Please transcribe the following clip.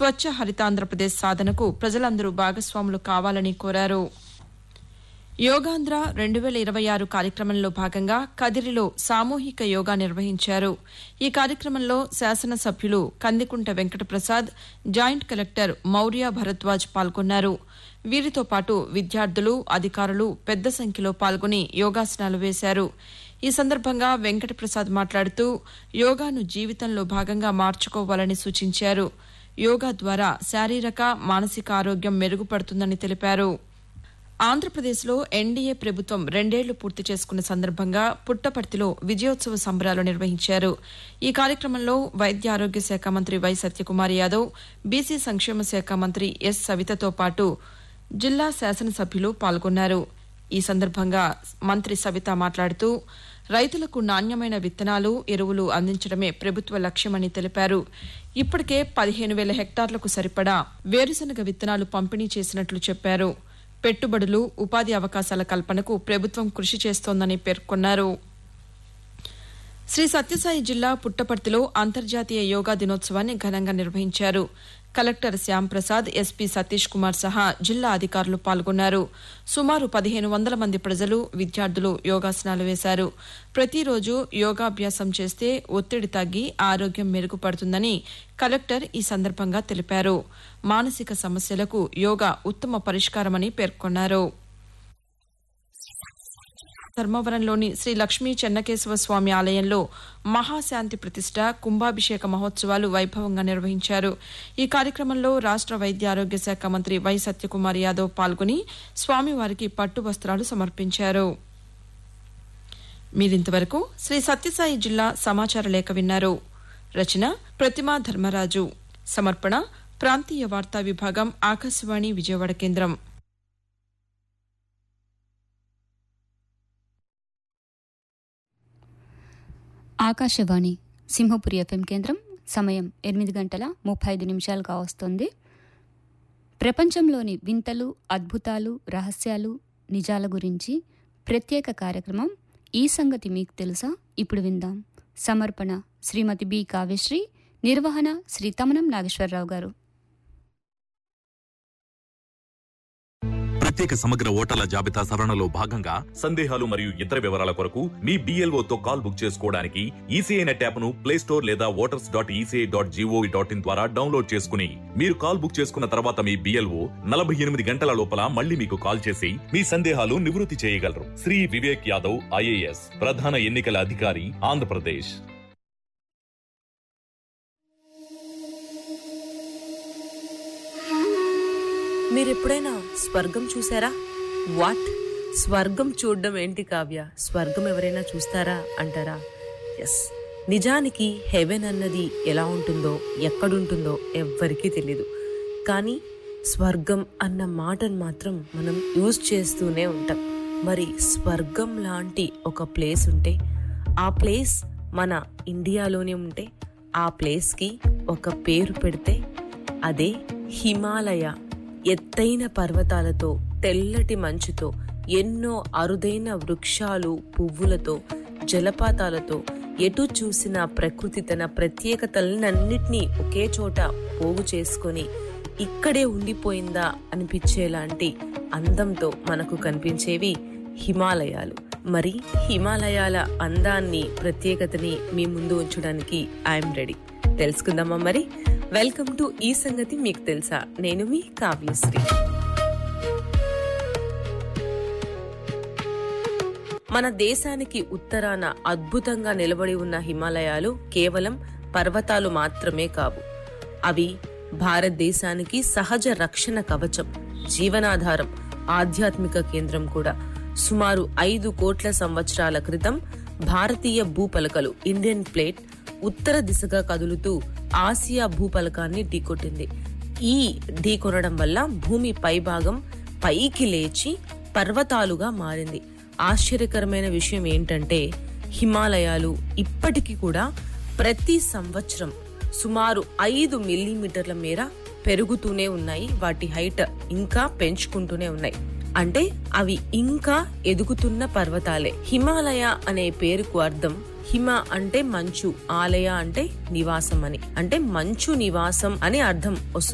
స్వచ్ఛ హరితాంధ్రప్రదేశ్ సాధనకు ప్రజలందరూ భాగస్వాములు కావాలని కోరారు యోగాంధ్ర రెండు వేల ఇరవై ఆరు కార్యక్రమంలో భాగంగా కదిరిలో సామూహిక యోగా నిర్వహించారు ఈ కార్యక్రమంలో శాసనసభ్యులు కందికుంట వెంకటప్రసాద్ జాయింట్ కలెక్టర్ మౌర్య భరద్వాజ్ పాల్గొన్నారు వీరితో పాటు విద్యార్థులు అధికారులు పెద్ద సంఖ్యలో పాల్గొని యోగాసనాలు వేశారు ఈ సందర్భంగా వెంకటప్రసాద్ మాట్లాడుతూ యోగాను జీవితంలో భాగంగా మార్చుకోవాలని సూచించారు యోగా ద్వారా శారీరక మానసిక ఆరోగ్యం మెరుగుపడుతుందని తెలిపారు ఆంధ్రప్రదేశ్లో ఎన్డీఏ ప్రభుత్వం రెండేళ్లు పూర్తి చేసుకున్న సందర్భంగా పుట్టపర్తిలో విజయోత్సవ సంబరాలు నిర్వహించారు ఈ కార్యక్రమంలో వైద్య ఆరోగ్య శాఖ మంత్రి వై సత్యకుమార్ యాదవ్ బీసీ సంక్షేమ శాఖ మంత్రి ఎస్ సవితతో పాటు జిల్లా శాసనసభ్యులు పాల్గొన్నారు ఈ సందర్భంగా మంత్రి సవిత మాట్లాడుతూ రైతులకు నాణ్యమైన విత్తనాలు ఎరువులు అందించడమే ప్రభుత్వ లక్ష్యమని తెలిపారు ఇప్పటికే పదిహేను వేల హెక్టార్లకు సరిపడా వేరుశనగ విత్తనాలు పంపిణీ చేసినట్లు చెప్పారు పెట్టుబడులు ఉపాధి అవకాశాల కల్పనకు ప్రభుత్వం కృషి చేస్తోందని పేర్కొన్నారు శ్రీ సత్యసాయి జిల్లా పుట్టపర్తిలో అంతర్జాతీయ యోగా దినోత్సవాన్ని ఘనంగా నిర్వహించారు కలెక్టర్ శ్యాంప్రసాద్ ఎస్పీ సతీష్ కుమార్ సహా జిల్లా అధికారులు పాల్గొన్నారు సుమారు పదిహేను వందల మంది ప్రజలు విద్యార్థులు యోగాసనాలు వేశారు ప్రతిరోజు యోగాభ్యాసం చేస్తే ఒత్తిడి తగ్గి ఆరోగ్యం మెరుగుపడుతుందని కలెక్టర్ ఈ సందర్భంగా తెలిపారు మానసిక సమస్యలకు యోగా ఉత్తమ పరిష్కారమని పేర్కొన్నారు ధర్మవరంలోని శ్రీ లక్ష్మీ చెన్నకేశవ స్వామి ఆలయంలో మహాశాంతి ప్రతిష్ట కుంభాభిషేక మహోత్సవాలు వైభవంగా నిర్వహించారు ఈ కార్యక్రమంలో రాష్ట వైద్య ఆరోగ్య శాఖ మంత్రి వై సత్యకుమార్ యాదవ్ పాల్గొని స్వామివారికి పట్టు వస్త్రాలు సమర్పించారు మీరింతవరకు శ్రీ సత్యసాయి జిల్లా సమాచార లేఖ విన్నారు రచన ప్రతిమా ధర్మరాజు సమర్పణ ప్రాంతీయ వార్తా విభాగం ఆకాశవాణి విజయవాడ కేంద్రం ఆకాశవాణి సింహపురి ఎఫ్ఎం కేంద్రం సమయం ఎనిమిది గంటల ముప్పై ఐదు నిమిషాలు కావస్తుంది ప్రపంచంలోని వింతలు అద్భుతాలు రహస్యాలు నిజాల గురించి ప్రత్యేక కార్యక్రమం ఈ సంగతి మీకు తెలుసా ఇప్పుడు విందాం సమర్పణ శ్రీమతి బి కావ్యశ్రీ నిర్వహణ శ్రీ తమనం నాగేశ్వరరావు గారు ప్రత్యేక సమగ్ర ఓటర్ల జాబితా సవరణలో భాగంగా సందేహాలు మరియు ఇతర వివరాల కొరకు మీ BLO తో కాల్ బుక్ చేసుకోవడానికి ఈసీఐ నెట్ యాప్ ను ప్లే స్టోర్ లేదా voters dot ECI dot GOV dot in ద్వారా డౌన్లోడ్ చేసుకుని మీరు కాల్ బుక్ చేసుకున్న తర్వాత మీ బిఎల్ఓ నలభై ఎనిమిది గంటల లోపల మళ్ళీ మీకు కాల్ చేసి మీ సందేహాలు నివృత్తి చేయగలరు శ్రీ వివేక్ యాదవ్ ఐఏఎస్ ప్రధాన ఎన్నికల అధికారి ఆంధ్రప్రదేశ్ మీరెప్పుడైనా స్వర్గం చూసారా వాట్ స్వర్గం చూడడం ఏంటి కావ్య స్వర్గం ఎవరైనా చూస్తారా అంటారా ఎస్ నిజానికి హెవెన్ అన్నది ఎలా ఉంటుందో ఎక్కడుంటుందో ఎవ్వరికీ తెలీదు కానీ స్వర్గం అన్న మాటను మాత్రం మనం యూజ్ చేస్తూనే ఉంటాం మరి స్వర్గం లాంటి ఒక ప్లేస్ ఉంటే ఆ ప్లేస్ మన ఇండియాలోనే ఉంటే ఆ ప్లేస్కి ఒక పేరు పెడితే అదే హిమాలయ ఎత్తైన పర్వతాలతో తెల్లటి మంచుతో ఎన్నో అరుదైన వృక్షాలు పువ్వులతో జలపాతాలతో ఎటు చూసిన ప్రకృతి తన ప్రత్యేకతలన్నింటినీ ఒకే చోట పోగు చేసుకొని ఇక్కడే ఉండిపోయిందా అనిపించేలాంటి అందంతో మనకు కనిపించేవి హిమాలయాలు మరి హిమాలయాల అందాన్ని ప్రత్యేకతని మీ ముందు ఉంచడానికి ఐఎమ్ రెడీ తెలుసుకుందామా మరి వెల్కమ్ టు ఈ సంగతి మీకు తెలుసా నేను మీ కావ్యశ్రీ మన దేశానికి ఉత్తరాన అద్భుతంగా నిలబడి ఉన్న హిమాలయాలు కేవలం పర్వతాలు మాత్రమే కావు అవి భారతదేశానికి సహజ రక్షణ కవచం జీవనాధారం ఆధ్యాత్మిక కేంద్రం కూడా సుమారు ఐదు కోట్ల సంవత్సరాల క్రితం భారతీయ భూపలకలు ఇండియన్ ప్లేట్ ఉత్తర దిశగా కదులుతూ ఆసియా భూపలకాన్ని ఢీకొట్టింది ఈ ఢీకొనడం వల్ల భూమి పైభాగం పైకి లేచి పర్వతాలుగా మారింది ఆశ్చర్యకరమైన విషయం ఏంటంటే హిమాలయాలు ఇప్పటికీ కూడా ప్రతి సంవత్సరం సుమారు ఐదు మిల్లీమీటర్ల మేర పెరుగుతూనే ఉన్నాయి వాటి హైట్ ఇంకా పెంచుకుంటూనే ఉన్నాయి అంటే అవి ఇంకా ఎదుగుతున్న పర్వతాలే హిమాలయ అనే పేరుకు అర్థం హిమ అంటే మంచు ఆలయ అంటే నివాసం అని అంటే మంచు నివాసం అని అర్థం వస్తుంది